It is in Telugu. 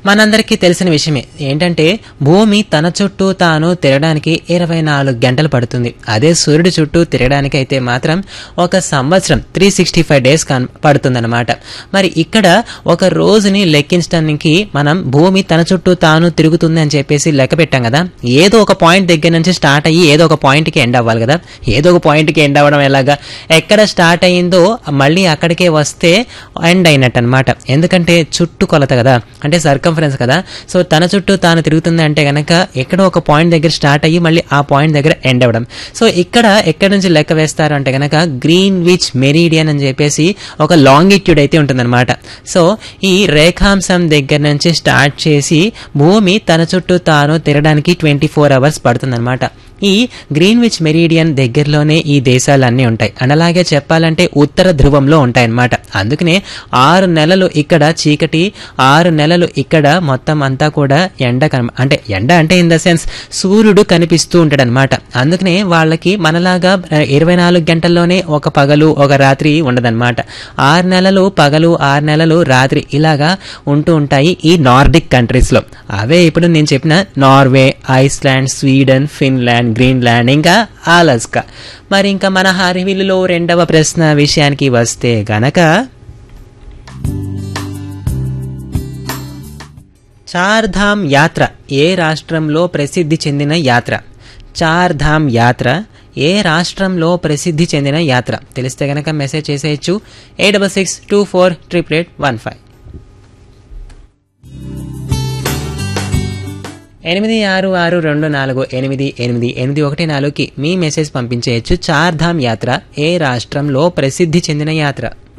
మనందరికీ తెలిసిన విషయమే ఏంటంటే భూమి తన చుట్టూ తాను తిరగడానికి ఇరవై నాలుగు గంటలు పడుతుంది అదే సూర్యుడి చుట్టూ తిరగడానికి అయితే మాత్రం ఒక సంవత్సరం త్రీ సిక్స్టీ ఫైవ్ డేస్ పడుతుందన్నమాట మరి ఇక్కడ ఒక రోజుని లెక్కించడానికి మనం భూమి తన చుట్టూ తాను తిరుగుతుంది అని చెప్పేసి లెక్క పెట్టాం కదా ఏదో ఒక పాయింట్ దగ్గర నుంచి స్టార్ట్ అయ్యి ఏదో ఒక పాయింట్కి ఎండ్ అవ్వాలి కదా ఏదో ఒక పాయింట్కి ఎండ్ అవ్వడం ఎలాగా ఎక్కడ స్టార్ట్ అయ్యిందో మళ్ళీ అక్కడికే వస్తే ఎండ్ అయినట్టు అనమాట ఎందుకంటే చుట్టూ కొలత కదా అంటే సర్కంఫరెన్స్ కదా సో తన చుట్టూ తాను తిరుగుతుంది అంటే కనుక ఎక్కడో ఒక పాయింట్ దగ్గర స్టార్ట్ అయ్యి మళ్ళీ ఆ పాయింట్ దగ్గర ఎండ్ అవ్వడం సో ఇక్కడ ఎక్కడి నుంచి లెక్క వేస్తారు అంటే కనుక గ్రీన్ విచ్ మెరీడియన్ అని చెప్పేసి ఒక లాంగిట్యూడ్ అయితే ఉంటుందన్నమాట సో ఈ రేఖాంశం దగ్గర నుంచి స్టార్ట్ చేసి భూమి తన చుట్టూ తాను తిరగడానికి ట్వంటీ ఫోర్ అవర్స్ పడుతుందన్నమాట ఈ గ్రీన్విచ్ మెరీడియన్ దగ్గరలోనే ఈ దేశాలన్నీ ఉంటాయి అండ్ అలాగే చెప్పాలంటే ఉత్తర ధ్రువంలో ఉంటాయన్నమాట అందుకనే ఆరు నెలలు ఇక్కడ చీకటి ఆరు నెలలు ఇక్కడ మొత్తం అంతా కూడా ఎండ కన అంటే ఎండ అంటే ఇన్ ద సెన్స్ సూర్యుడు కనిపిస్తూ ఉంటాడు అనమాట అందుకనే వాళ్ళకి మనలాగా ఇరవై నాలుగు గంటల్లోనే ఒక పగలు ఒక రాత్రి ఉండదన్నమాట ఆరు నెలలు పగలు ఆరు నెలలు రాత్రి ఇలాగా ఉంటూ ఉంటాయి ఈ నార్డిక్ కంట్రీస్లో అవే ఇప్పుడు నేను చెప్పిన Norway Iceland Sweden Finland Greenland ఇంకా ఆలస్కా మరి ఇంకా మన హారివిల్లులో రెండవ ప్రశ్న విషయానికి వస్తే గనక చార్ధామ్ యాత్ర ఏ రాష్ట్రంలో ప్రసిద్ధి చెందిన యాత్ర చార్ధామ్ యాత్ర ఏ రాష్ట్రంలో ప్రసిద్ధి చెందిన యాత్ర తెలిస్తే గనక మెసేజ్ చేసేయచ్చు eight double six two four triple eight one five ఎనిమిది ఆరు ఆరు రెండు నాలుగు ఎనిమిది ఎనిమిది ఎనిమిది ఒకటి నాలుగుకి మీ మెసేజ్ పంపించేయచ్చు చార్ధామ్ యాత్ర ఏ రాష్ట్రంలో ప్రసిద్ధి చెందిన యాత్ర